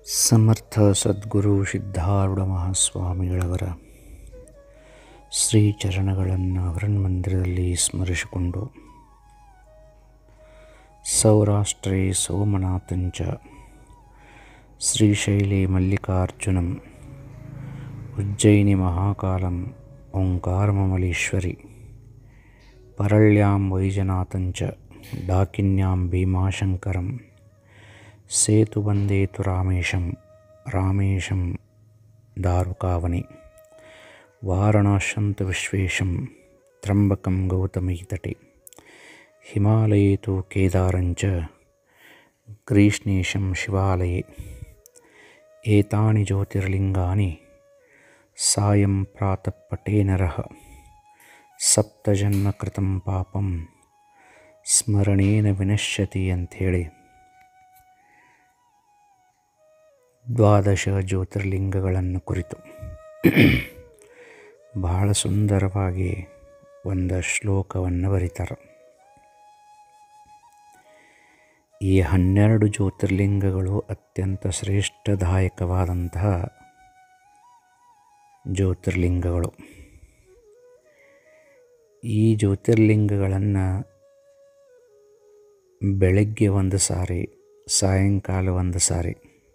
ಸಮರ್ಥ ಸದ್ಗುರು ಸಿದ್ಧಾರೂಢ ಮಹಾಸ್ವಾಮಿಗಳವರ ಶ್ರೀ ಚರಣಗಳನ್ನು ಮಂದಿರದಲ್ಲಿ ಸ್ಮರಿಸಿಕೊಂಡು ಸೌರಾಷ್ಟ್ರೇ ಸೋಮನಾಥಂಚ ಶ್ರೀಶೈಲೆ ಮಲ್ಲಿಕಾರ್ಜುನಂ ಉಜ್ಜಯಿನಿ ಮಹಾಕಾಲಂ ಓಂಕಾರಮಮಲೇಶ್ವರಿ ಪರಳ್ಯಾಂ ವೈಜನಾಥಂಚ ಡಾಕಿನ್ಯಾಂ ಭೀಮಾಶಂಕರಂ ಸೇತುಬಂದೇತು ರಾಮೇಶಂ ರಾಮೇಶಂ ದಾರುಕಾವನಿ ವಾರಣಾಶಂತ ವಿಶ್ವೇಶಂ ತ್ರಂಬಕಂ ಗೌತಮೀತಟೆ ಹಿಮಾಲಯೇ ತು ಕೇದಾರಂಚ ಗ್ರೀಷ್ಣೇಶಂ ಶಿವಾಲಯೇ ಏತಾನಿ ಜ್ಯೋತಿರ್ಲಿಂಗಾನಿ ಸಾಯಂ ಪ್ರಾತಃ ಪಟೇ ನರಃ ಸಪ್ತಜನ್ಮ ಕೃತಂ ಪಾಪಂ ಸ್ಮರಣೇನ ವಿನಶ್ಯತಿ ಅಂಥೇಳಿ ದ್ವಾದಶ ಜ್ಯೋತಿರ್ಲಿಂಗಗಳನ್ನು ಕುರಿತು ಬಹಳ ಸುಂದರವಾಗಿ ಒಂದು ಶ್ಲೋಕವನ್ನು ಬರೀತಾರೆ ಈ ಹನ್ನೆರಡು ಜ್ಯೋತಿರ್ಲಿಂಗಗಳು ಅತ್ಯಂತ ಶ್ರೇಷ್ಠದಾಯಕವಾದಂತಹ ಜ್ಯೋತಿರ್ಲಿಂಗಗಳು ಈ ಜ್ಯೋತಿರ್ಲಿಂಗಗಳನ್ನು ಬೆಳಗ್ಗೆ ಒಂದು ಸಾರಿ ಸಾಯಂಕಾಲ ಒಂದು ಸಾರಿ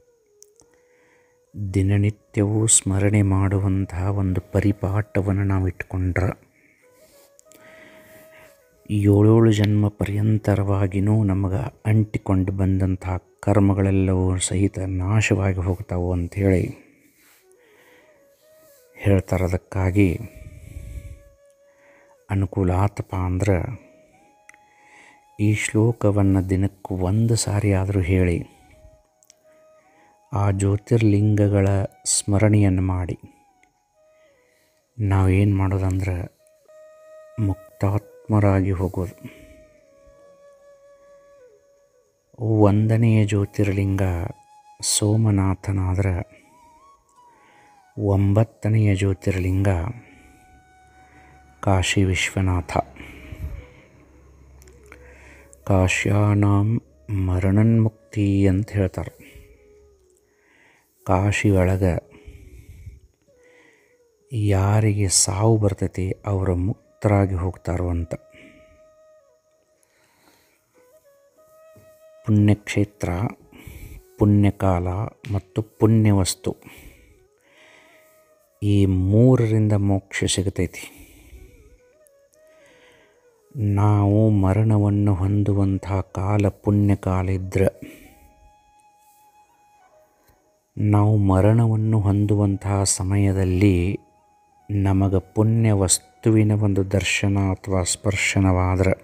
ದಿನನಿತ್ಯವೂ ಸ್ಮರಣೆ ಮಾಡುವಂತಹ ಒಂದು ಪರಿಪಾಠವನ್ನು ನಾವು ಇಟ್ಕೊಂಡ್ರೆ ಏಳೇಳು ಜನ್ಮ ಪರ್ಯಂತರವಾಗಿಯೂ ನಮಗೆ ಅಂಟಿಕೊಂಡು ಬಂದಂತಹ ಕರ್ಮಗಳೆಲ್ಲವೂ ಸಹಿತ ನಾಶವಾಗಿ ಹೋಗ್ತಾವೆ ಅಂಥೇಳಿ ಹೇಳ್ತಾರೆ ಅದಕ್ಕಾಗಿ ಅನುಕೂಲ ಆತಪ್ಪ ಅಂದ್ರೆ ಈ ಶ್ಲೋಕವನ್ನು ದಿನಕ್ಕೆ ಒಂದು ಸಾರಿ ಆದರೂ ಹೇಳಿ ಆ ಜ್ಯೋತಿರ್ಲಿಂಗಗಳ ಸ್ಮರಣೆಯನ್ನು ಮಾಡಿ ನಾವೇನು ಮಾಡೋದಂದ್ರೆ ಮುಕ್ತಾತ್ಮರಾಗಿ ಹೋಗೋದು ಒಂದನೆಯ ಜ್ಯೋತಿರ್ಲಿಂಗ ಸೋಮನಾಥನಾದ್ರೆ ಒಂಬತ್ತನೆಯ ಜ್ಯೋತಿರ್ಲಿಂಗ ಕಾಶಿ ವಿಶ್ವನಾಥ ಕಾಶ್ಯಾನಾಂ ಮರಣನ್ಮುಕ್ತಿ ಅಂತ ಹೇಳ್ತಾರೆ ಕಾಶಿ ಒಳಗೆ ಯಾರಿಗೆ ಸಾವು ಬರ್ತೈತಿ ಅವರು ಮುಕ್ತರಾಗಿ ಹೋಗ್ತಾರೋ ಅಂತ ಪುಣ್ಯಕ್ಷೇತ್ರ ಪುಣ್ಯಕಾಲ ಮತ್ತು ಪುಣ್ಯವಸ್ತು ಈ ಮೂರರಿಂದ ಮೋಕ್ಷ ಸಿಗತೈತಿ ನಾವು ಮರಣವನ್ನು ಹೊಂದುವಂತಹ ಕಾಲ ಪುಣ್ಯಕಾಲ ಇದ್ದರೆ ನಾವು ಮರಣವನ್ನು ಹೊಂದುವಂತಹ ಸಮಯದಲ್ಲಿ ನಮಗೆ ಪುಣ್ಯ ವಸ್ತುವಿನ ಒಂದು ದರ್ಶನ ಅಥವಾ ಸ್ಪರ್ಶನವಾದರೆ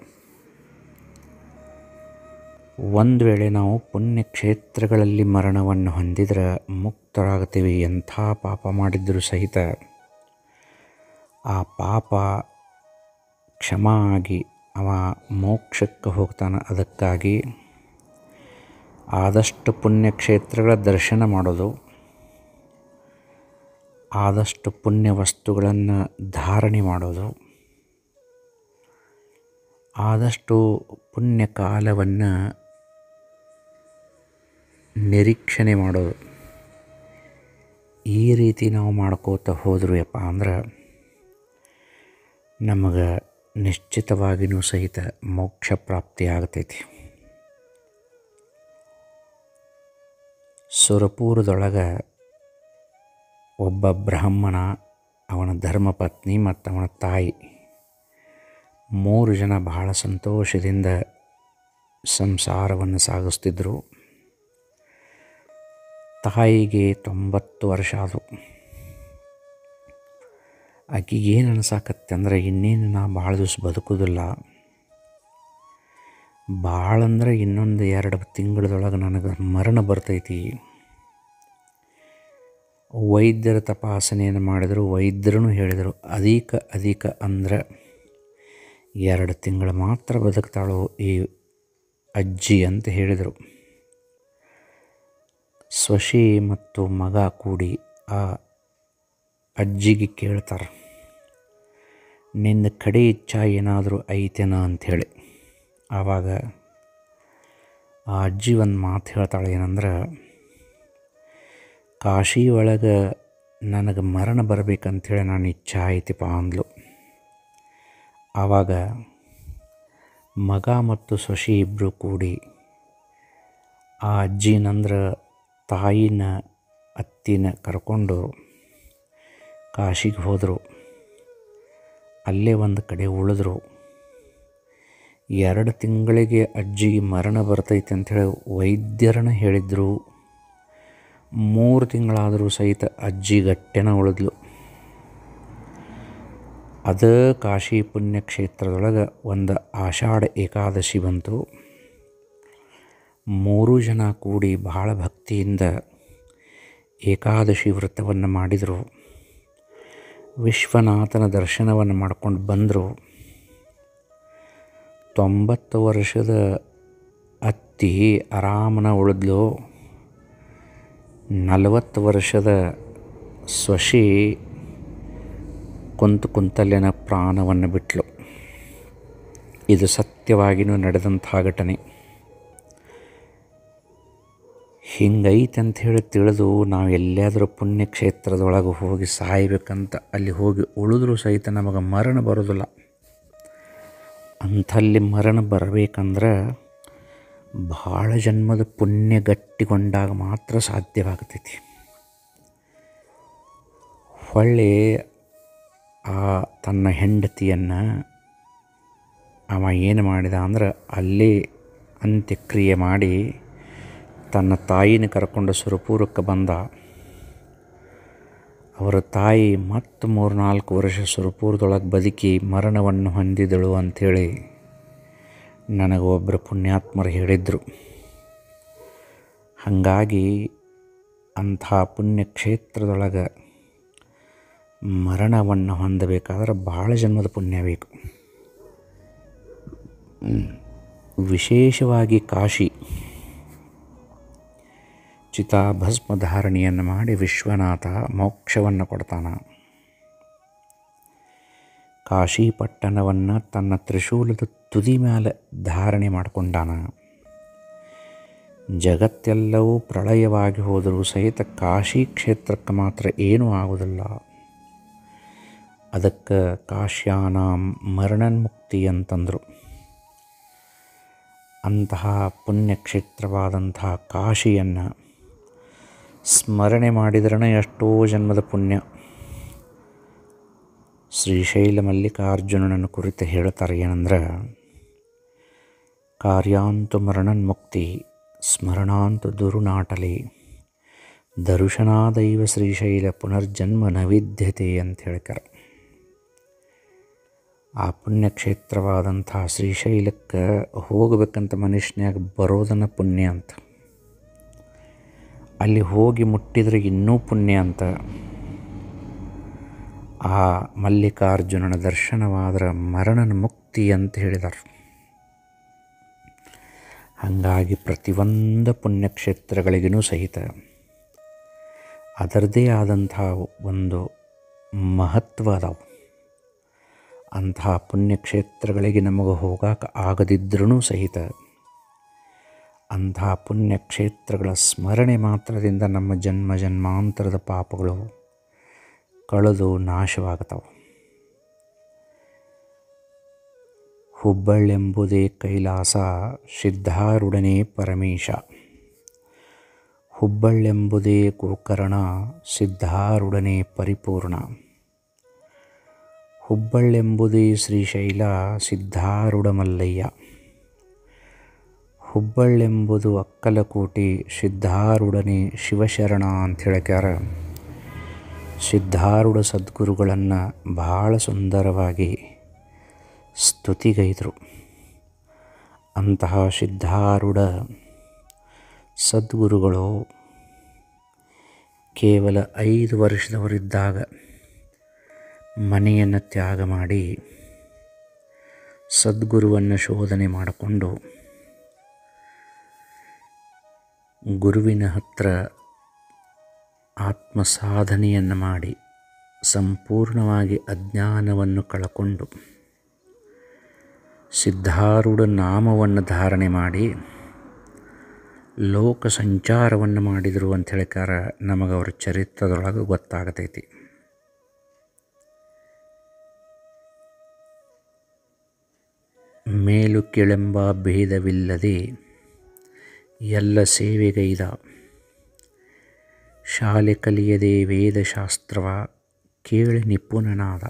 ಒಂದು ವೇಳೆ ನಾವು ಪುಣ್ಯಕ್ಷೇತ್ರಗಳಲ್ಲಿ ಮರಣವನ್ನು ಹೊಂದಿದ್ರೆ ಮುಕ್ತರಾಗ್ತೀವಿ ಎಂಥ ಪಾಪ ಮಾಡಿದ್ದರೂ ಸಹಿತ ಆ ಪಾಪ ಕ್ಷಮ ಆಗಿ ಅವ ಮೋಕ್ಷಕ್ಕೆ ಹೋಗ್ತಾನೆ ಅದಕ್ಕಾಗಿ ಆದಷ್ಟು ಪುಣ್ಯಕ್ಷೇತ್ರಗಳ ದರ್ಶನ ಮಾಡೋದು ಆದಷ್ಟು ಪುಣ್ಯ ವಸ್ತುಗಳನ್ನು ಧಾರಣೆ ಮಾಡೋದು ಆದಷ್ಟು ಪುಣ್ಯ ಕಾಲವನ್ನು ನಿರೀಕ್ಷಣೆ ಮಾಡೋದು ಈ ರೀತಿ ನಾವು ಮಾಡ್ಕೋತ ಹೋದ್ರು ಯಪ್ಪ ಅಂದ್ರೆ ನಮಗೆ ನಿಶ್ಚಿತವಾಗಿಯೂ ಸಹಿತ ಮೋಕ್ಷ ಪ್ರಾಪ್ತಿ ಆಗ್ತೈತಿ ಸುರಪೂರದೊಳಗೆ ಒಬ್ಬ ಬ್ರಾಹ್ಮಣ ಅವನ ಧರ್ಮಪತ್ನಿ ಮತ್ತು ಅವನ ತಾಯಿ ಮೂರು ಜನ ಬಹಳ ಸಂತೋಷದಿಂದ ಸಂಸಾರವನ್ನು ಸಾಗಿಸ್ತಿದ್ದರು ತಾಯಿಗೆ ತೊಂಬತ್ತು ವರ್ಷ ಆದವು ಆಕೆಗೆ ಏನು ಅನ್ಸಾಕತ್ತೆ ಅಂದರೆ ಇನ್ನೇನು ನಾ ಭಾಳ ದಿವಸ ಬದುಕೋದಿಲ್ಲ ಭಾಳ ಅಂದ್ರೆ ಇನ್ನೊಂದು ಎರಡು ತಿಂಗಳದೊಳಗೆ ನನಗೆ ಮರಣ ಬರ್ತೈತಿ ವೈದ್ಯರ ತಪಾಸಣೆಯನ್ನು ಮಾಡಿದರು ವೈದ್ಯರೂ ಹೇಳಿದರು ಅಧಿಕ ಅಧಿಕ ಅಂದ್ರೆ ಎರಡು ತಿಂಗಳು ಮಾತ್ರ ಬದುಕ್ತಾಳು ಈ ಅಜ್ಜಿ ಅಂತ ಹೇಳಿದರು ಸ್ವಶಿ ಮತ್ತು ಮಗ ಕೂಡಿ ಆ ಅಜ್ಜಿಗೆ ಕೇಳ್ತಾರೆ ನಿನ್ನ ಕಡೆ ಇಚ್ಛಾ ಏನಾದರೂ ಐತೇನ ಅಂಥೇಳಿ ಆವಾಗ ಆ ಅಜ್ಜಿ ಒಂದು ಮಾತು ಹೇಳ್ತಾಳೆ ಏನಂದ್ರೆ ಕಾಶಿ ಒಳಗೆ ನನಗೆ ಮರಣ ಬರ್ಬೇಕಂಥೇಳಿ ನಾನು ಇಚ್ಛೆ ಆಯ್ತಪ್ಪ ಅಂದ್ಲು ಆವಾಗ ಮಗ ಮತ್ತು ಸೊಸೆ ಇಬ್ಬರು ಕೂಡಿ ಆ ಅಜ್ಜಿನಂದ್ರೆ ತಾಯಿನ ಅತ್ತಿನ ಕರ್ಕೊಂಡು ಕಾಶಿಗೆ ಹೋದರು ಅಲ್ಲೇ ಒಂದು ಕಡೆ ಉಳಿದ್ರು ಎರಡು ತಿಂಗಳಿಗೆ ಅಜ್ಜಿಗೆ ಮರಣ ಬರ್ತೈತೆ ಅಂಥೇಳಿ ವೈದ್ಯರನ್ನ ಹೇಳಿದ್ರು ಮೂರು ತಿಂಗಳಾದರೂ ಸಹಿತ ಅಜ್ಜಿ ಗಟ್ಟೆನ ಉಳಿದ್ಲು ಅದ ಕಾಶಿ ಪುಣ್ಯಕ್ಷೇತ್ರದೊಳಗೆ ಒಂದು ಆಷಾಢ ಏಕಾದಶಿ ಬಂತು ಮೂರು ಜನ ಕೂಡಿ ಬಹಳ ಭಕ್ತಿಯಿಂದ ಏಕಾದಶಿ ವ್ರತವನ್ನು ಮಾಡಿದರು ವಿಶ್ವನಾಥನ ದರ್ಶನವನ್ನು ಮಾಡ್ಕೊಂಡು ಬಂದರು ತೊಂಬತ್ತು ವರ್ಷದ ಅತ್ತಿ ಆರಾಮನ ಉಳಿದ್ಲು ನಲವತ್ತು ವರ್ಷದ ಸೊಸೆ ಕುಂತು ಕುಂತಲ್ಲೇನ ಪ್ರಾಣವನ್ನು ಬಿಟ್ಲು ಇದು ಸತ್ಯವಾಗಿಯೂ ನಡೆದಂಥ ಘಟನೆ ಹಿಂಗೈತೆ ಅಂತ ಹೇಳಿ ತಿಳಿದು ನಾವು ಎಲ್ಲಿಯಾದರೂ ಪುಣ್ಯಕ್ಷೇತ್ರದೊಳಗೆ ಹೋಗಿ ಸಾಯ್ಬೇಕಂತ ಅಲ್ಲಿ ಹೋಗಿ ಉಳಿದ್ರೂ ಸಹಿತ ನಮಗೆ ಮರಣ ಬರೋದಿಲ್ಲ ಅಂಥಲ್ಲಿ ಮರಣ ಬರಬೇಕಂದ್ರೆ ಭಾಳ ಜನ್ಮದ ಪುಣ್ಯ ಗಟ್ಟಿಗೊಂಡಾಗ ಮಾತ್ರ ಸಾಧ್ಯವಾಗ್ತೈತಿ ಹೊಳ್ಳಿ ಆ ತನ್ನ ಹೆಂಡತಿಯನ್ನು ಅವ ಏನು ಮಾಡಿದ ಅಂದ್ರೆ ಅಲ್ಲೇ ಅಂತ್ಯಕ್ರಿಯೆ ಮಾಡಿ ತನ್ನ ತಾಯಿನ ಕರ್ಕೊಂಡು ಸುರಪುರಕ್ಕೆ ಬಂದ ಅವರ ತಾಯಿ ಮತ್ತು ಮೂರು ನಾಲ್ಕು ವರ್ಷ ಸುರಪುರದೊಳಗೆ ಬದುಕಿ ಮರಣವನ್ನು ಹೊಂದಿದಳು ಅಂಥೇಳಿ ನನಗೆ ಒಬ್ಬರು ಪುಣ್ಯಾತ್ಮರು ಹೇಳಿದರು ಹಾಗಾಗಿ ಅಂಥ ಪುಣ್ಯಕ್ಷೇತ್ರದೊಳಗೆ ಮರಣವನ್ನು ಹೊಂದಬೇಕಾದ್ರೆ ಭಾಳ ಜನ್ಮದ ಪುಣ್ಯ ಬೇಕು ವಿಶೇಷವಾಗಿ ಕಾಶಿ ಚಿತಾಭಸ್ಮ ಧಾರಣೆಯನ್ನು ಮಾಡಿ ವಿಶ್ವನಾಥ ಮೋಕ್ಷವನ್ನು ಕೊಡ್ತಾನೆ ಕಾಶಿ ಪಟ್ಟಣವನ್ನು ತನ್ನ ತ್ರಿಶೂಲದ ತುದಿ ಮೇಲೆ ಧಾರಣೆ ಮಾಡಿಕೊಂಡಾನ ಜಗತ್ತೆಲ್ಲವೂ ಪ್ರಳಯವಾಗಿ ಹೋದರೂ ಸಹಿತ ಕಾಶಿ ಕ್ಷೇತ್ರಕ್ಕೆ ಮಾತ್ರ ಏನೂ ಆಗುವುದಿಲ್ಲ ಅದಕ್ಕೆ ಕಾಶ್ಯಾನ ಮರಣನ್ಮುಕ್ತಿ ಅಂತಂದರು ಅಂತಹ ಪುಣ್ಯಕ್ಷೇತ್ರವಾದಂತಹ ಕಾಶಿಯನ್ನು ಸ್ಮರಣೆ ಮಾಡಿದ್ರೇ ಎಷ್ಟೋ ಜನ್ಮದ ಪುಣ್ಯ ಶ್ರೀಶೈಲ ಮಲ್ಲಿಕಾರ್ಜುನನನ್ನು ಕುರಿತು ಹೇಳ್ತಾರೆ ಏನಂದ್ರೆ ಕಾರ್ಯಾಂತು ಮರಣನ್ಮುಕ್ತಿ ಸ್ಮರಣಾಂತು ದುರುನಾಟಲಿ ದರ್ಶನಾದೈವ ಶ್ರೀಶೈಲ ಪುನರ್ಜನ್ಮ ನವಿದ್ಯತೆ ಅಂತ ಹೇಳ್ತಾರೆ ಆ ಪುಣ್ಯಕ್ಷೇತ್ರವಾದಂಥ ಶ್ರೀಶೈಲಕ್ಕೆ ಹೋಗಬೇಕಂತ ಮನುಷ್ಯನ್ಯಾಗ ಬರೋದನ್ನು ಪುಣ್ಯ ಅಂತ ಅಲ್ಲಿ ಹೋಗಿ ಮುಟ್ಟಿದ್ರೆ ಇನ್ನೂ ಪುಣ್ಯ ಅಂತ ಆ ಮಲ್ಲಿಕಾರ್ಜುನನ ದರ್ಶನವಾದ್ರೆ ಮರಣನ ಮುಕ್ತಿ ಅಂತ ಹೇಳಿದರು ಹಾಗಾಗಿ ಪ್ರತಿಯೊಂದು ಪುಣ್ಯಕ್ಷೇತ್ರಗಳಿಗೂ ಸಹಿತ ಅದರದೇ ಆದಂಥ ಒಂದು ಮಹತ್ವ ಅದಾವೆ ಅಂತಹ ಪುಣ್ಯಕ್ಷೇತ್ರಗಳಿಗೆ ನಮಗೆ ಹೋಗಕ್ಕೆ ಆಗದಿದ್ರೂ ಸಹಿತ ಅಂತಹ ಪುಣ್ಯಕ್ಷೇತ್ರಗಳ ಸ್ಮರಣೆ ಮಾತ್ರದಿಂದ ನಮ್ಮ ಜನ್ಮ ಜನ್ಮಾಂತರದ ಪಾಪಗಳು ಕಳೆದು ನಾಶವಾಗ್ತವೆ ಹುಬ್ಬಳ್ಳೆಂಬುದೇ ಕೈಲಾಸ ಸಿದ್ಧಾರೂಢನೇ ಪರಮೇಶ ಹುಬ್ಬಳ್ಳೆಂಬುದೇ ಗೋಕರ್ಣ ಸಿದ್ಧಾರೂಢನೇ ಪರಿಪೂರ್ಣ ಹುಬ್ಬಳ್ಳೆಂಬುದೇ ಶ್ರೀಶೈಲ ಸಿದ್ಧಾರೂಢ ಮಲ್ಲಯ್ಯ ಹುಬ್ಬಳ್ಳೆಂಬುದು ಅಕ್ಕಲಕೋಟೆ ಸಿದ್ಧಾರೂಢನೇ ಶಿವಶರಣ ಅಂತ ಹೇಳ್ಕ್ಯಾರ ಸಿದ್ಧಾರೂಢ ಸದ್ಗುರುಗಳನ್ನು ಭಾಳ ಸುಂದರವಾಗಿ ಸ್ತುತಿಗೈದರು ಅಂತಹ ಸಿದ್ಧಾರೂಢ ಸದ್ಗುರುಗಳು ಕೇವಲ ಐದು ವರ್ಷದವರಿದ್ದಾಗ ಮನೆಯನ್ನು ತ್ಯಾಗ ಮಾಡಿ ಸದ್ಗುರುವನ್ನು ಶೋಧನೆ ಮಾಡಿಕೊಂಡು ಗುರುವಿನ ಹತ್ರ ಆತ್ಮ ಸಾಧನೆಯನ್ನು ಮಾಡಿ ಸಂಪೂರ್ಣವಾಗಿ ಅಜ್ಞಾನವನ್ನು ಕಳಕೊಂಡು ಸಿದ್ಧಾರೂಢ ನಾಮವನ್ನು ಧಾರಣೆ ಮಾಡಿ ಲೋಕ ಸಂಚಾರವನ್ನು ಮಾಡಿದರು ಅಂತ ಹೇಳಿಕಾರ ನಮಗೆ ಅವ್ರ ಚರಿತ್ರದೊಳಗೆ ಗೊತ್ತಾಗತೈತಿ ಮೇಲು ಕೆಳೆಂಬ ಭೇದವಿಲ್ಲದೆ ಎಲ್ಲ ಸೇವೆಗೈದ ಶಾಲೆ ಕಲಿಯದೆ ವೇದಶಾಸ್ತ್ರವ ಕೇಳಿ ನಿಪುಣನಾದ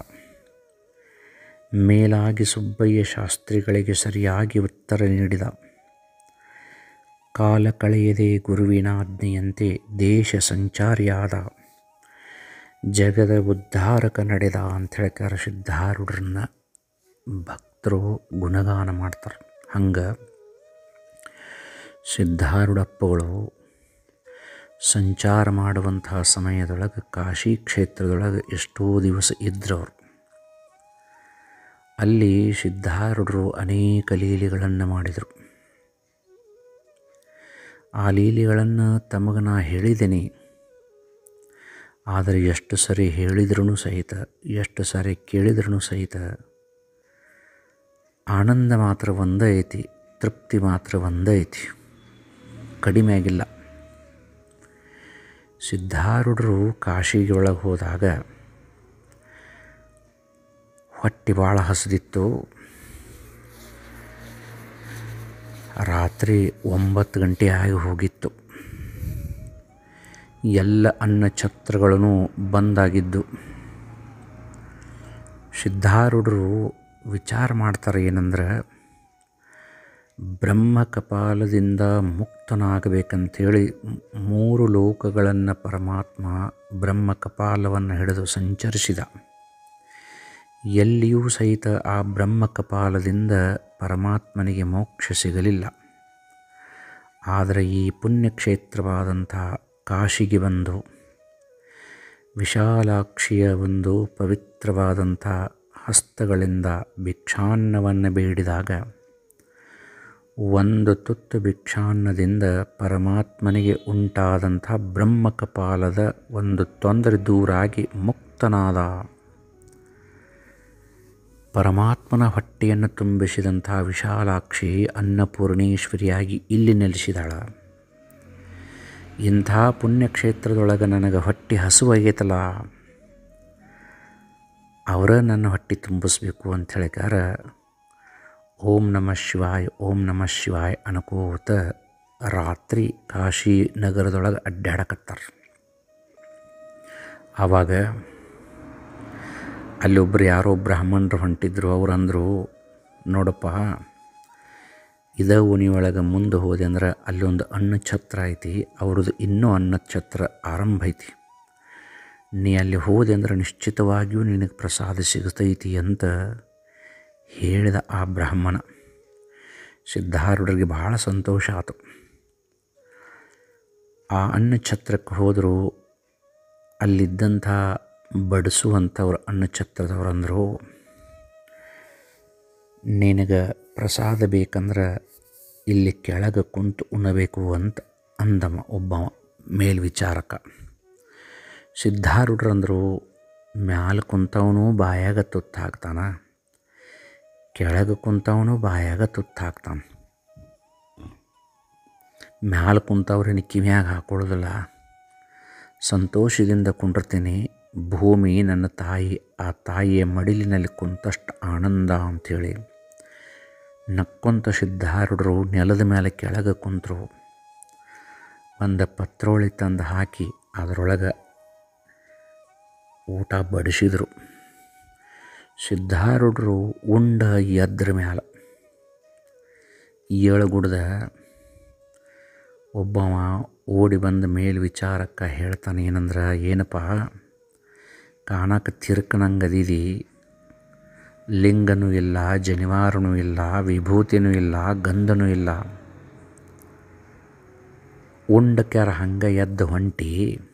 ಮೇಲಾಗಿ ಸುಬ್ಬಯ್ಯ ಶಾಸ್ತ್ರಿಗಳಿಗೆ ಸರಿಯಾಗಿ ಉತ್ತರ ನೀಡಿದ ಕಾಲ ಕಳೆಯದೆ ಗುರುವಿನಾಜ್ಞೆಯಂತೆ ದೇಶ ಸಂಚಾರಿಯಾದ ಜಗದ ಉದ್ಧಾರಕ ನಡೆದ ಅಂತ ಹೇಳ್ಕಾರ ಸಿದ್ಧಾರೂಢರನ್ನ ಭಕ್ತರು ಗುಣಗಾನ ಮಾಡ್ತಾರೆ ಹಂಗೆ ಸಿದ್ಧಾರೂಢಪ್ಪಗಳು ಸಂಚಾರ ಮಾಡುವಂತಹ ಸಮಯದೊಳಗೆ ಕಾಶಿ ಕ್ಷೇತ್ರದೊಳಗೆ ಎಷ್ಟೋ ದಿವಸ ಇದ್ರವರು ಅಲ್ಲಿ ಸಿದ್ಧಾರೂಢರು ಅನೇಕ ಲೀಲೆಗಳನ್ನು ಮಾಡಿದರು ಆ ಲೀಲೆಗಳನ್ನು ತಮಗೆ ನಾ ಹೇಳಿದ್ದೀನಿ ಆದರೆ ಎಷ್ಟು ಸರಿ ಹೇಳಿದ್ರೂ ಸಹಿತ ಎಷ್ಟು ಸಾರಿ ಕೇಳಿದ್ರೂ ಸಹಿತ ಆನಂದ ಮಾತ್ರ ಒಂದೇ ಐತಿ ತೃಪ್ತಿ ಮಾತ್ರ ಒಂದೇ ಐತಿ ಕಡಿಮೆ ಆಗಿಲ್ಲ ಸಿದ್ಧಾರೂಢರು ಕಾಶಿಗೆ ಒಳಗೆ ಹೋದಾಗ ಹೊಟ್ಟೆ ಭಾಳ ಹಸಿದಿತ್ತು ರಾತ್ರಿ ಒಂಬತ್ತು ಗಂಟೆ ಆಗಿ ಹೋಗಿತ್ತು ಎಲ್ಲ ಅನ್ನ ಛತ್ರಗಳೂ ಬಂದಾಗಿದ್ದು ಸಿದ್ಧಾರೂಢರು ವಿಚಾರ ಮಾಡ್ತಾರೆ ಏನಂದ್ರೆ ಬ್ರಹ್ಮ ಕಪಾಲದಿಂದ ಮುಕ್ತನಾಗಬೇಕಂಥೇಳಿ ಮೂರು ಲೋಕಗಳನ್ನು ಪರಮಾತ್ಮ ಬ್ರಹ್ಮ ಕಪಾಲವನ್ನು ಹಿಡಿದು ಸಂಚರಿಸಿದ ಎಲ್ಲಿಯೂ ಸಹಿತ ಆ ಬ್ರಹ್ಮ ಕಪಾಲದಿಂದ ಪರಮಾತ್ಮನಿಗೆ ಮೋಕ್ಷ ಸಿಗಲಿಲ್ಲ ಆದರೆ ಈ ಪುಣ್ಯಕ್ಷೇತ್ರವಾದಂಥ ಕಾಶಿಗೆ ಬಂದು ವಿಶಾಲಾಕ್ಷಿಯ ಒಂದು ಪವಿತ್ರವಾದಂಥ ಹಸ್ತಗಳಿಂದ ಭಿಕ್ಷಾನ್ನವನ್ನು ಬೇಡಿದಾಗ ಒಂದು ತುತ್ತು ಭಿಕ್ಷಾನ್ನದಿಂದ ಪರಮಾತ್ಮನಿಗೆ ಉಂಟಾದಂಥ ಬ್ರಹ್ಮಕಪಾಲದ ಒಂದು ತೊಂದರೆ ದೂರಾಗಿ ಮುಕ್ತನಾದ ಪರಮಾತ್ಮನ ಹೊಟ್ಟೆಯನ್ನು ತುಂಬಿಸಿದಂಥ ವಿಶಾಲಾಕ್ಷಿ ಅನ್ನಪೂರ್ಣೇಶ್ವರಿಯಾಗಿ ಇಲ್ಲಿ ನೆಲೆಸಿದಾಳ ಇಂಥ ಪುಣ್ಯಕ್ಷೇತ್ರದೊಳಗೆ ನನಗೆ ಹೊಟ್ಟೆ ಹಸುವಾಗೈತಲ್ಲ ಅವರ ನನ್ನ ಹೊಟ್ಟೆ ತುಂಬಿಸ್ಬೇಕು ಅಂತ ಹೇಳಿಕಾರ ಓಂ ನಮ ಶಿವಾಯ್ ಓಂ ನಮ ಶಿವಾಯ್ ಅನ್ಕೋತ ರಾತ್ರಿ ಕಾಶಿ ನಗರದೊಳಗೆ ಅಡ್ಡಾಡಕತ್ತಾರೆ ಆವಾಗ ಅಲ್ಲೊಬ್ಬರು ಯಾರೋ ಬ್ರಾಹ್ಮಣರು ಹೊಂಟಿದ್ರು ಅವ್ರು ಅಂದರು ನೋಡಪ್ಪ ಇದ ಓಣಿಯೊಳಗೆ ಮುಂದೆ ಹೋದೆ ಅಂದ್ರೆ ಅಲ್ಲೊಂದು ಅನ್ನ ಛತ್ರ ಐತಿ ಅವ್ರದ್ದು ಇನ್ನೂ ಅನ್ನ ಛತ್ರ ಆರಂಭ ಐತಿ ನೀ ಅಲ್ಲಿ ಹೋದೆ ಅಂದ್ರೆ ನಿಶ್ಚಿತವಾಗಿಯೂ ನಿನಗೆ ಪ್ರಸಾದ ಸಿಗ್ತೈತಿ ಅಂತ ಹೇಳಿದ ಆ ಬ್ರಾಹ್ಮಣ ಸಿದ್ಧಾರೂಢರಿಗೆ ಭಾಳ ಸಂತೋಷ ಆಯಿತು ಆ ಅನ್ನ ಛತ್ರಕ್ಕೆ ಹೋದರೂ ಅಲ್ಲಿದ್ದಂಥ ಬಡಿಸುವಂಥವ್ರು ಅನ್ನ ಛತ್ರದವ್ರು ಅಂದರು ನಿನಗೆ ಪ್ರಸಾದ ಬೇಕಂದ್ರೆ ಇಲ್ಲಿ ಕೆಳಗೆ ಕುಂತು ಉಣ್ಣಬೇಕು ಅಂತ ಅಂದವ ಒಬ್ಬವ ಮೇಲ್ವಿಚಾರಕ ಸಿದ್ಧಾರೂಢರಂದರು ಮ್ಯಾಲ ಕುಂತವನು ಬಾಯಾಗ ತುತ್ತು ಹಾಕ್ತಾನ ಕೆಳಗೆ ಕುಂತವನು ಬಾಯಾಗ ತುತ್ತು ಹಾಕ್ತಾನೆ ಮ್ಯಾಲ ಕುಂತವ್ರೇನು ಕಿವಿಯಾಗ ಹಾಕೊಳ್ಳೋದಿಲ್ಲ ಸಂತೋಷದಿಂದ ಕುಂಡಿರ್ತೀನಿ ಭೂಮಿ ನನ್ನ ತಾಯಿ ಆ ತಾಯಿಯ ಮಡಿಲಿನಲ್ಲಿ ಕುಂತಷ್ಟು ಆನಂದ ಅಂಥೇಳಿ ನಕ್ಕೊಂತ ಸಿದ್ಧಾರೂಢರು ನೆಲದ ಮೇಲೆ ಕೆಳಗೆ ಕುಂತರು ಒಂದು ಪತ್ರೋಳಿ ತಂದು ಹಾಕಿ ಅದರೊಳಗೆ ಊಟ ಬಡಿಸಿದರು ಸಿದ್ಧಾರೂಢರು ಉಂಡ ಎದ್ರ ಮ್ಯಾಲ ಏಳುಗುಡ್ದ ಒಬ್ಬವ ಓಡಿ ಬಂದ ಮೇಲ್ ವಿಚಾರಕ್ಕೆ ಹೇಳ್ತಾನೆ ಏನಂದ್ರೆ ಏನಪ್ಪ ಕಾಣಕ್ಕೆ ತಿರ್ಕನಂಗದಿದಿ ಲಿಂಗನೂ ಇಲ್ಲ ಜನಿವಾರನೂ ಇಲ್ಲ ವಿಭೂತಿನೂ ಇಲ್ಲ ಗಂಧನೂ ಇಲ್ಲ ಉಂಡಕ್ಯಾರ ಹಂಗೆ ಎದ್ದು ಹೊಂಟಿ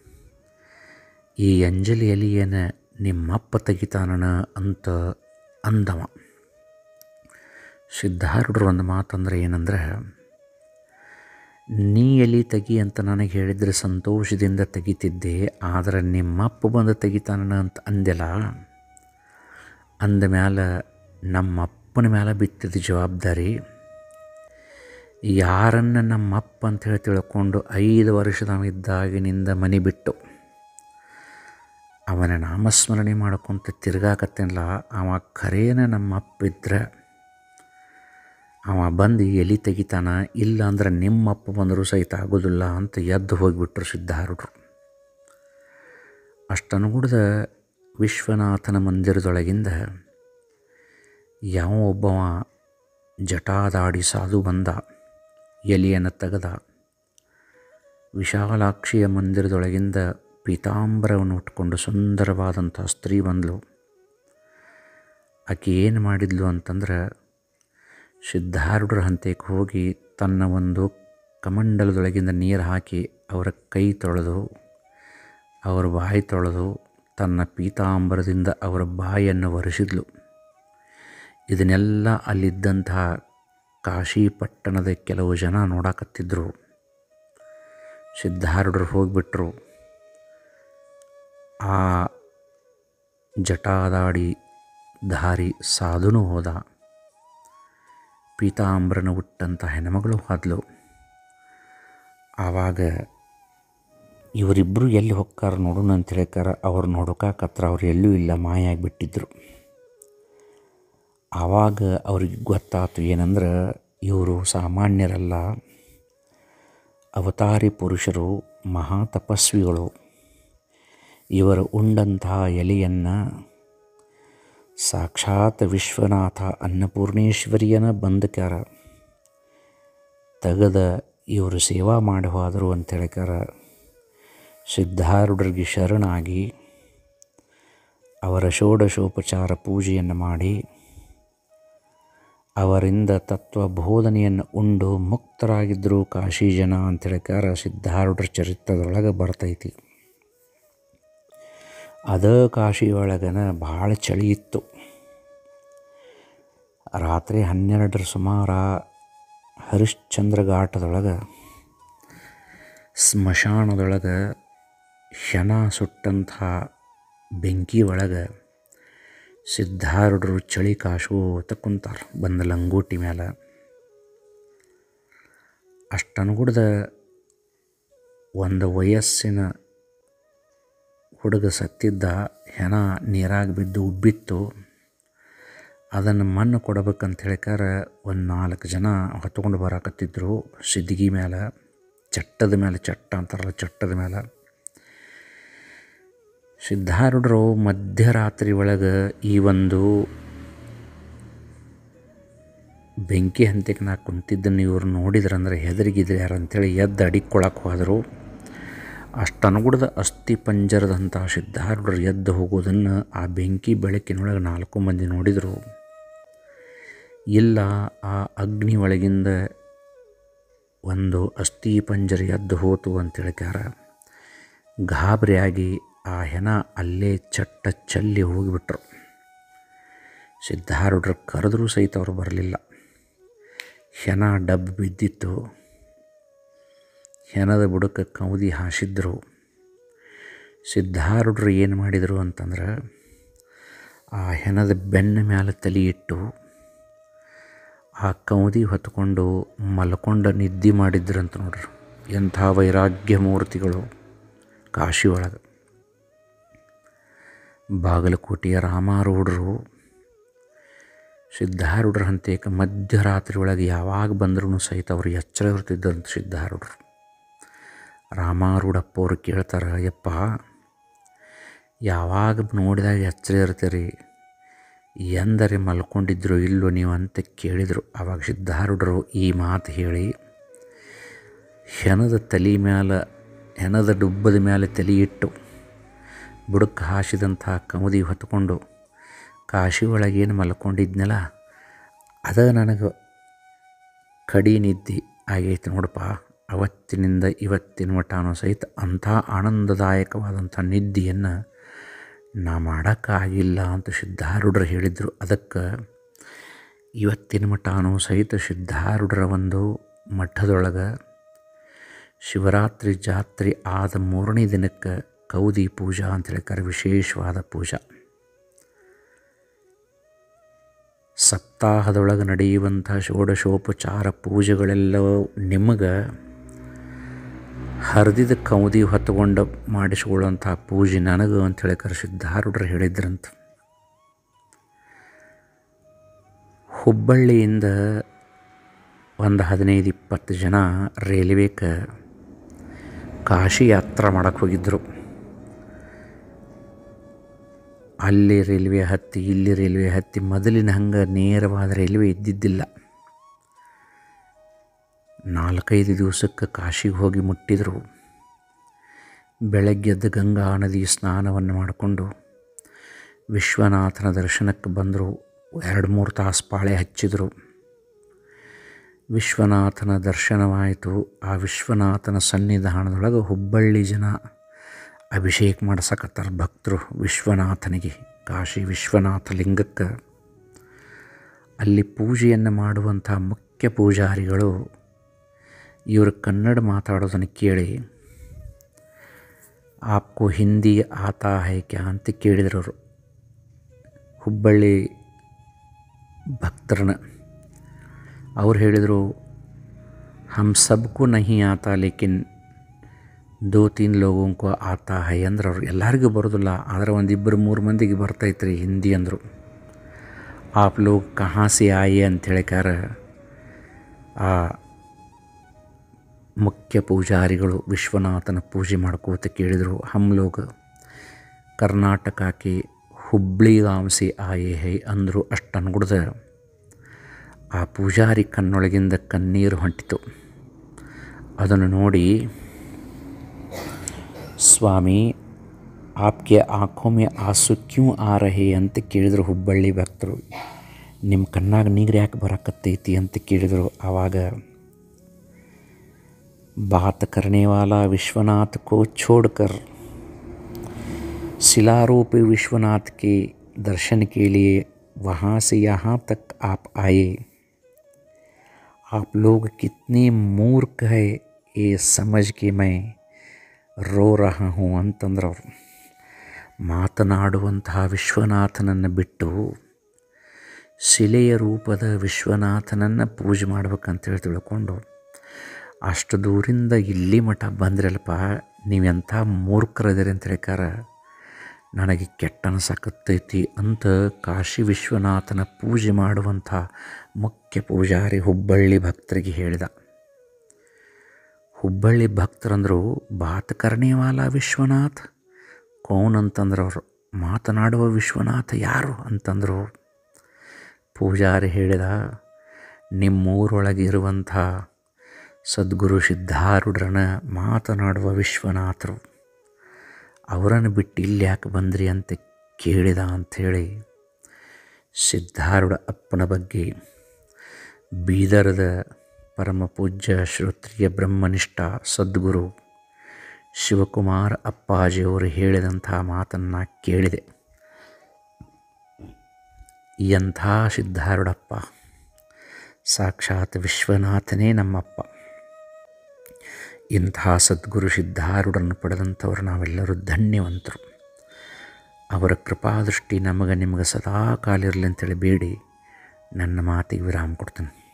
ಈ ಅಂಜಲಿ ಎಲಿಯನ ನಿಮ್ಮಪ್ಪ ತೆಗಿತಾನನ ಅಂತ ಅಂದವ ಸಿದ್ಧಾರೂಢರು ಒಂದು ಮಾತಂದ್ರೆ ಏನಂದ್ರೆ ನೀ ಎಲಿ ತೆಗಿ ಅಂತ ನನಗೆ ಹೇಳಿದರೆ ಸಂತೋಷದಿಂದ ತೆಗಿತಿದ್ದೆ ಆದರೆ ನಿಮ್ಮಪ್ಪ ಬಂದು ತೆಗಿತಾನ ಅಂತ ಅಂದೆಲ್ಲ ಅಂದ ಮ್ಯಾಲ ನಮ್ಮಪ್ಪನ ಮ್ಯಾಲ ಬಿತ್ತಿದ ಜವಾಬ್ದಾರಿ ಯಾರನ್ನು ನಮ್ಮಪ್ಪ ಅಂತೇಳಿ ತಿಳ್ಕೊಂಡು ಐದು ವರ್ಷದವಿದ್ದಾಗಿನಿಂದ ಮನೆ ಬಿಟ್ಟು ಅವನ ನಾಮಸ್ಮರಣೆ ಮಾಡ್ಕೊತ ತಿರ್ಗಾಕತ್ತೇನಲ್ಲ ಅವ ಖರೇನ ನಮ್ಮಪ್ಪ ಇದ್ರೆ ಅವ ಬಂದು ಎಲಿ ತೆಗಿತಾನ ಇಲ್ಲ ಅಂದ್ರೆ ನಿಮ್ಮಪ್ಪ ಬಂದರೂ ಸಹಿತ ಆಗೋದಿಲ್ಲ ಅಂತ ಎದ್ದು ಹೋಗಿಬಿಟ್ರು ಸಿದ್ಧಾರೂಢರು ಅಷ್ಟನುಗುಡ್ದ ವಿಶ್ವನಾಥನ ಮಂದಿರದೊಳಗಿಂದ ಯಾವ ಒಬ್ಬವ ಜಟಾದಾಡಿ ಸಾಧು ಬಂದ ಎಲಿಯನ್ನು ತೆಗೆದ ವಿಶಾಲಾಕ್ಷಿಯ ಮಂದಿರದೊಳಗಿಂದ ಪೀತಾಂಬರವನ್ನು ಉಟ್ಕೊಂಡು ಸುಂದರವಾದಂಥ ಸ್ತ್ರೀ ಬಂದಳು ಆಕೆ ಏನು ಮಾಡಿದ್ಲು ಅಂತಂದ್ರೆ ಸಿದ್ಧಾರೂಢರ ಹಂತಕ್ಕೆ ಹೋಗಿ ತನ್ನ ಒಂದು ಕಮಂಡಲದೊಳಗಿಂದ ನೀರು ಹಾಕಿ ಅವರ ಕೈ ತೊಳೆದು ಅವರ ಬಾಯಿ ತೊಳೆದು ತನ್ನ ಪೀತಾಂಬರದಿಂದ ಅವರ ಬಾಯಿಯನ್ನು ಒರೆಸಿದ್ಲು ಇದನ್ನೆಲ್ಲ ಅಲ್ಲಿದ್ದಂತಹ ಕಾಶಿ ಪಟ್ಟಣದ ಕೆಲವು ಜನ ನೋಡಕತ್ತಿದ್ರು ಸಿದ್ಧಾರೂಢರು ಹೋಗಿಬಿಟ್ರು ಆ ಜಟಾದಾಡಿ ಧಾರಿ ಸಾಧುನು ಹೋದ ಪೀತಾಂಬರನ ಹುಟ್ಟಂಥ ಹೆಣ್ಮಗಳು ಹೋದ್ಲು ಆವಾಗ ಇವರಿಬ್ಬರು ಎಲ್ಲಿ ಹೊಕ್ಕಾರ ನೋಡೋಣ ಅಂತ ಹೇಳ್ಕಾರ ಅವ್ರು ನೋಡೋಕಾಕತ್ರ ಅವ್ರು ಎಲ್ಲೂ ಇಲ್ಲ ಮಾಯ ಆಗಿಬಿಟ್ಟಿದ್ರು ಆವಾಗ ಅವ್ರಿಗೆ ಗೊತ್ತಾಯ್ತು ಏನಂದ್ರೆ ಇವರು ಸಾಮಾನ್ಯರಲ್ಲ ಅವತಾರಿ ಪುರುಷರು ಮಹಾ ತಪಸ್ವಿಗಳು ಇವರು ಉಂಡಂತಹ ಎಲೆಯನ್ನು ಸಾಕ್ಷಾತ್ ವಿಶ್ವನಾಥ ಅನ್ನಪೂರ್ಣೇಶ್ವರಿಯನ ಬಂದಕ್ಯಾರ ತೆಗೆದ ಇವರು ಸೇವಾ ಮಾಡಿ ಹೋದರು ಅಂತ ಹೇಳ್ಕಾರ ಸಿದ್ಧಾರೂಢರಿಗೆ ಶರಣಾಗಿ ಅವರ ಷೋಡಶೋಪಚಾರ ಪೂಜೆಯನ್ನು ಮಾಡಿ ಅವರಿಂದ ತತ್ವ ಬೋಧನೆಯನ್ನು ಉಂಡು ಮುಕ್ತರಾಗಿದ್ದರು ಕಾಶಿ ಜನ ಅಂತ ಹೇಳ್ಕಾರ ಸಿದ್ಧಾರೂಢರ ಚರಿತ್ರದೊಳಗೆ ಬರ್ತೈತಿ ಅದ ಕಾಶಿ ಒಳಗನ ಭಾಳ ಚಳಿ ಇತ್ತು ರಾತ್ರಿ ಹನ್ನೆರಡರ ಸುಮಾರ ಹರಿಶ್ಚಂದ್ರ ಘಾಟದೊಳಗೆ ಸ್ಮಶಾನದೊಳಗೆ ಶನ ಸುಟ್ಟಂಥ ಬೆಂಕಿ ಒಳಗೆ ಸಿದ್ಧಾರೂಢರು ಚಳಿ ಕಾಶೋತ ಕುಂತಾರ ಬಂದ ಲಂಗೋಟಿ ಮೇಲೆ ಅಷ್ಟನುಗುಡ್ದ ಒಂದು ವಯಸ್ಸಿನ ಹುಡುಗ ಸತ್ತಿದ್ದ ಹೆಣ ನೀರಾಗಿ ಬಿದ್ದು ಉಬ್ಬಿತ್ತು ಅದನ್ನು ಮಣ್ಣು ಕೊಡಬೇಕಂತ ಹೇಳ್ಕಾರ ಒಂದು ನಾಲ್ಕು ಜನ ಹೊತ್ಕೊಂಡು ಬರಾಕತ್ತಿದ್ರು ಸಿದ್ದಿಗೆ ಮೇಲೆ ಚಟ್ಟದ ಮೇಲೆ ಚಟ್ಟ ಅಂತಾರಲ್ಲ ಚಟ್ಟದ ಮೇಲೆ ಸಿದ್ಧಾರೂಢರು ಮಧ್ಯರಾತ್ರಿ ಒಳಗೆ ಈ ಒಂದು ಬೆಂಕಿ ಹಂತಕ್ಕೆ ನಾ ಕುಂತಿದ್ದನ್ನು ಇವ್ರು ನೋಡಿದ್ರಂದ್ರೆ ಹೆದರಿಗಿದ್ರೆ ಯಾರು ಅಂಥೇಳಿ ಎದ್ದು ಅಡಿಕ್ಕೊಳಕ್ಕೆ ಹೋದರು ಅಷ್ಟನುಗುಡ್ದ ಅಸ್ಥಿ ಪಂಜರದಂಥ ಸಿದ್ಧಾರೂಢರು ಎದ್ದು ಹೋಗೋದನ್ನು ಆ ಬೆಂಕಿ ಬೆಳಕಿನೊಳಗೆ ನಾಲ್ಕು ಮಂದಿ ನೋಡಿದರು ಇಲ್ಲ ಆ ಅಗ್ನಿ ಒಳಗಿಂದ ಒಂದು ಅಸ್ಥಿ ಪಂಜರ ಎದ್ದು ಹೋತು ಅಂತ ಹೇಳ್ಕ್ಯಾರ ಗಾಬರಿಯಾಗಿ ಆ ಹೆಣ ಅಲ್ಲೇ ಚಟ್ಟ ಚಲ್ಲಿ ಹೋಗಿಬಿಟ್ರು ಸಿದ್ಧಾರೂಢರು ಕರೆದ್ರೂ ಸಹಿತ ಅವರು ಬರಲಿಲ್ಲ ಹೆಣ ಡಬ್ಬು ಬಿದ್ದಿತ್ತು ಹೆಣದ ಬುಡಕ್ಕೆ ಕೌದಿ ಹಾಸಿದ್ರು ಸಿದ್ಧಾರೂಢರು ಏನು ಮಾಡಿದರು ಅಂತಂದ್ರೆ ಆ ಹೆಣದ ಬೆನ್ನ ಮೇಲೆ ತಲೆ ಇಟ್ಟು ಆ ಕೌದಿ ಹೊತ್ಕೊಂಡು ಮಲ್ಕೊಂಡು ನಿದ್ದೆ ಮಾಡಿದ್ರಂತ ನೋಡ್ರಿ ಎಂಥ ವೈರಾಗ್ಯ ಮೂರ್ತಿಗಳು ಕಾಶಿ ಒಳಗೆ ಬಾಗಲಕೋಟೆಯ ರಾಮಾರೂಢರು ಸಿದ್ಧಾರೂಢರ ಹಂತಕ್ಕೆ ಮಧ್ಯರಾತ್ರಿ ಒಳಗೆ ಯಾವಾಗ ಬಂದ್ರೂ ಸಹಿತ ಅವರು ಎಚ್ಚರ ಇರ್ತಿದ್ದಂತ ಸಿದ್ಧಾರೂಢರು ರಾಮಾರೂಢಪ್ಪ ಅವರು ಕೇಳ್ತಾರೆ ಯಪ್ಪ ಯಾವಾಗ ನೋಡಿದಾಗ ಎಚ್ಚರ ಇರ್ತೀರಿ ಎಂದರೆ ಮಲ್ಕೊಂಡಿದ್ರು ಇಲ್ಲೋ ನೀವು ಅಂತ ಕೇಳಿದರು ಆವಾಗ ಸಿದ್ಧಾರೂಢರು ಈ ಮಾತು ಹೇಳಿ ಹೆಣದ ತಲೆ ಮ್ಯಾಲೆ ಹೆಣದ ಡುಬ್ಬದ ಮೇಲೆ ತಲೆ ಇಟ್ಟು ಬುಡಕ್ಕೆ ಹಾಸಿದಂಥ ಕಮದಿ ಹೊತ್ಕೊಂಡು ಕಾಶಿ ಒಳಗೇನು ಮಲ್ಕೊಂಡಿದ್ನಲ್ಲ ಅದ ನನಗೆ ಕಡಿ ನಿದ್ದೆ ಆಗೈತೆ ನೋಡಪ್ಪ ಅವತ್ತಿನಿಂದ ಇವತ್ತಿನ ಮಟನೂ ಸಹಿತ ಅಂಥ ಆನಂದದಾಯಕವಾದಂಥ ನಿದ್ದೆಯನ್ನು ನಾ ಮಾಡೋಕ್ಕಾಗಿಲ್ಲ ಅಂತ ಸಿದ್ಧಾರೂಢರು ಹೇಳಿದರು ಅದಕ್ಕೆ ಇವತ್ತಿನ ಮಟನೂ ಸಹಿತ ಸಿದ್ಧಾರೂಢರ ಒಂದು ಮಠದೊಳಗೆ ಶಿವರಾತ್ರಿ ಜಾತ್ರೆ ಆದ ಮೂರನೇ ದಿನಕ್ಕೆ ಕೌದಿ ಪೂಜಾ ಅಂತ ಹೇಳ್ತಾರೆ ವಿಶೇಷವಾದ ಪೂಜಾ ಸಪ್ತಾಹದೊಳಗೆ ನಡೆಯುವಂಥ ಷೋಡಶೋಪಚಾರ ಪೂಜೆಗಳೆಲ್ಲವೂ ನಿಮಗೆ ಹರಿದಿದ ಕೌದಿ ಹೊತ್ತುಕೊಂಡು ಮಾಡಿಸ್ಕೊಳ್ಳುವಂಥ ಪೂಜೆ ನನಗೆ ಅಂಥೇಳಿ ಕರೆಸಿದ್ದಾರುಡ್ರು ಹೇಳಿದ್ರಂತ ಹುಬ್ಬಳ್ಳಿಯಿಂದ ಒಂದು ಹದಿನೈದು ಇಪ್ಪತ್ತು ಜನ ರೈಲ್ವೇಗೆ ಕಾಶಿ ಯಾತ್ರೆ ಮಾಡಕ್ಕೆ ಹೋಗಿದ್ದರು ಅಲ್ಲಿ ರೈಲ್ವೆ ಹತ್ತಿ ಇಲ್ಲಿ ರೈಲ್ವೆ ಹತ್ತಿ ಮೊದಲಿನ ಹಂಗೆ ನೇರವಾದ ರೈಲ್ವೆ ಇದ್ದಿದ್ದಿಲ್ಲ ನಾಲ್ಕೈದು ದಿವಸಕ್ಕೆ ಕಾಶಿಗೆ ಹೋಗಿ ಮುಟ್ಟಿದರು ಬೆಳಗ್ಗೆದ್ದು ಗಂಗಾ ನದಿ ಸ್ನಾನವನ್ನು ಮಾಡಿಕೊಂಡು ವಿಶ್ವನಾಥನ ದರ್ಶನಕ್ಕೆ ಬಂದರು ಎರಡು ಮೂರು ತಾಸು ಪಾಳೆ ಹಚ್ಚಿದರು ವಿಶ್ವನಾಥನ ದರ್ಶನವಾಯಿತು ಆ ವಿಶ್ವನಾಥನ ಸನ್ನಿಧಾನದೊಳಗೆ ಹುಬ್ಬಳ್ಳಿ ಜನ ಅಭಿಷೇಕ ಮಾಡ್ಸಕತ್ತಾರ ಭಕ್ತರು ವಿಶ್ವನಾಥನಿಗೆ ಕಾಶಿ ವಿಶ್ವನಾಥ ಲಿಂಗಕ್ಕೆ ಅಲ್ಲಿ ಪೂಜೆಯನ್ನು ಮಾಡುವಂಥ ಮುಖ್ಯ ಪೂಜಾರಿಗಳು ಇವರು ಕನ್ನಡ ಮಾತಾಡೋದನ್ನು ಕೇಳಿ ಆಪ್ಕೋ ಹಿಂದಿ ಆತಾ ಹೈ ಕ್ಯಾ ಅಂತ ಕೇಳಿದ್ರು ಅವರು ಹುಬ್ಬಳ್ಳಿ ಭಕ್ತರನ್ನ ಅವ್ರು ಹೇಳಿದರು ಹಮ್ ಸಬ್ಕು ನಹಿ ಆತಾ ಲೇಕಿನ್ ದೋ ತೀನ್ ಲೋಗೋಂಕೋ ಆತಾ ಹೈ ಅಂದ್ರೆ ಅವ್ರು ಎಲ್ಲರಿಗೂ ಬರೋದಿಲ್ಲ ಆದರೆ ಒಂದಿಬ್ಬರು ಮೂರು ಮಂದಿಗೆ ಬರ್ತೈತ್ರಿ ಹಿಂದಿ ಅಂದರು ಆಪ್ ಲೋಗ್ ಕಹಾ ಸೆ ಆಯೆ ಅಂತ ಹೇಳಿಕಾರ ಆ ಮುಖ್ಯ ಪೂಜಾರಿಗಳು ವಿಶ್ವನಾಥನ ಪೂಜೆ ಮಾಡ್ಕೋತ ಕೇಳಿದರು ಹಮ್ ಲೋಗ್ ಕರ್ನಾಟಕಕ್ಕೆ ಹುಬ್ಳಿ ಗಾಂವ್ ಸೆ ಆಯೆ ಹೈ ಅಂದರು ಅಷ್ಟು ಅನ್ಗುಡ್ದ ಆ ಪೂಜಾರಿ ಕಣ್ಣೊಳಗಿಂದ ಕಣ್ಣೀರು ಹೊಂಟಿತು ಅದನ್ನು ನೋಡಿ ಸ್ವಾಮಿ ಆಪ್ಗೆ ಆಂಖೋ ಮೇ ಆಸು ಕ್ಯೂ ಆ ರಹೆ ಅಂತ ಕೇಳಿದರು ಹುಬ್ಬಳ್ಳಿ ಭಕ್ತರು ನಿಮ್ಮ ಕಣ್ಣಾಗ ನೀರು ಯಾಕೆ ಬರಕತ್ತೈತಿ ಅಂತ ಕೇಳಿದರು ಆವಾಗ बात करने वाला विश्वनाथ को छोड़कर शिलारूप विश्वनाथ के दर्शन के लिए वहाँ से यहाँ तक आप आए आप लोग कितने मूर्ख है ये समझ के मैं ರೋ ರಹ ಹೂँ ಅಂತಂದ್ರೆ ಅವರು ಮಾತನಾಡುವಂತಹ ವಿಶ್ವನಾಥನನ್ನು ಬಿಟ್ಟು ಶಿಲೆಯ ರೂಪದ ವಿಶ್ವನಾಥನನ್ನು ಪೂಜೆ ಮಾಡ್ಬೇಕಂತೇಳಿ ತಿಳ್ಕೊಂಡು ಅಷ್ಟು ದೂರಿಂದ ಇಲ್ಲಿ ಮಠ ಬಂದ್ರಲ್ಪ ನೀವೆಂಥ ಮೂರ್ಖರದಿರಿ ಅಂತ ಹೇಳಿಕಾರ ನನಗೆ ಕೆಟ್ಟ ಅನ್ಸಕತ್ತೈತಿ ಅಂತ ಕಾಶಿ ವಿಶ್ವನಾಥನ ಪೂಜೆ ಮಾಡುವಂಥ ಮುಖ್ಯ ಪೂಜಾರಿ ಹುಬ್ಬಳ್ಳಿ ಭಕ್ತರಿಗೆ ಹೇಳಿದ ಹುಬ್ಬಳ್ಳಿ ಭಕ್ತರಂದರು ಬಾತ್ ಕರ್ಣೇವಾಲ ವಿಶ್ವನಾಥ್ ಕೌನ್ ಅಂತಂದ್ರೆ ಅವರು ಮಾತನಾಡುವ ವಿಶ್ವನಾಥ ಯಾರು ಅಂತಂದರು ಪೂಜಾರಿ ಹೇಳಿದ ನಿಮ್ಮೂರೊಳಗೆ ಇರುವಂಥ ಸದ್ಗುರು ಸಿದ್ಧಾರೂಢರನ್ನ ಮಾತನಾಡುವ ವಿಶ್ವನಾಥರು ಅವರನ್ನು ಬಿಟ್ಟು ಇಲ್ಲಿ ಯಾಕೆ ಬಂದ್ರಿ ಅಂತ ಕೇಳಿದ ಅಂಥೇಳಿ ಸಿದ್ಧಾರೂಢ ಅಪ್ಪನ ಬಗ್ಗೆ ಬೀದರದ ಪರಮ ಪೂಜ್ಯ ಶ್ರೋತ್ರಿಯ ಬ್ರಹ್ಮನಿಷ್ಠ ಸದ್ಗುರು ಶಿವಕುಮಾರ್ ಅಪ್ಪಾಜಿಯವರು ಹೇಳಿದಂಥ ಮಾತನ್ನು ಕೇಳಿದೆ ಎಂಥ ಸಿದ್ಧಾರೂಢಪ್ಪ ಸಾಕ್ಷಾತ್ ವಿಶ್ವನಾಥನೇ ನಮ್ಮಪ್ಪ ಇಂಥ ಸದ್ಗುರು ಸಿದ್ಧಾರೂಢನ್ನು ಪಡೆದಂಥವ್ರು ನಾವೆಲ್ಲರೂ ಧನ್ಯವಂತರು ಅವರ ಕೃಪಾದೃಷ್ಟಿ ನಮಗೆ ನಿಮಗೆ ಸದಾ ಕಾಲಿರಲಿ ಅಂತೇಳಿ ಬೇಡಿ ನನ್ನ ಮಾತಿಗೆ ವಿರಾಮ ಕೊಡ್ತೇನೆ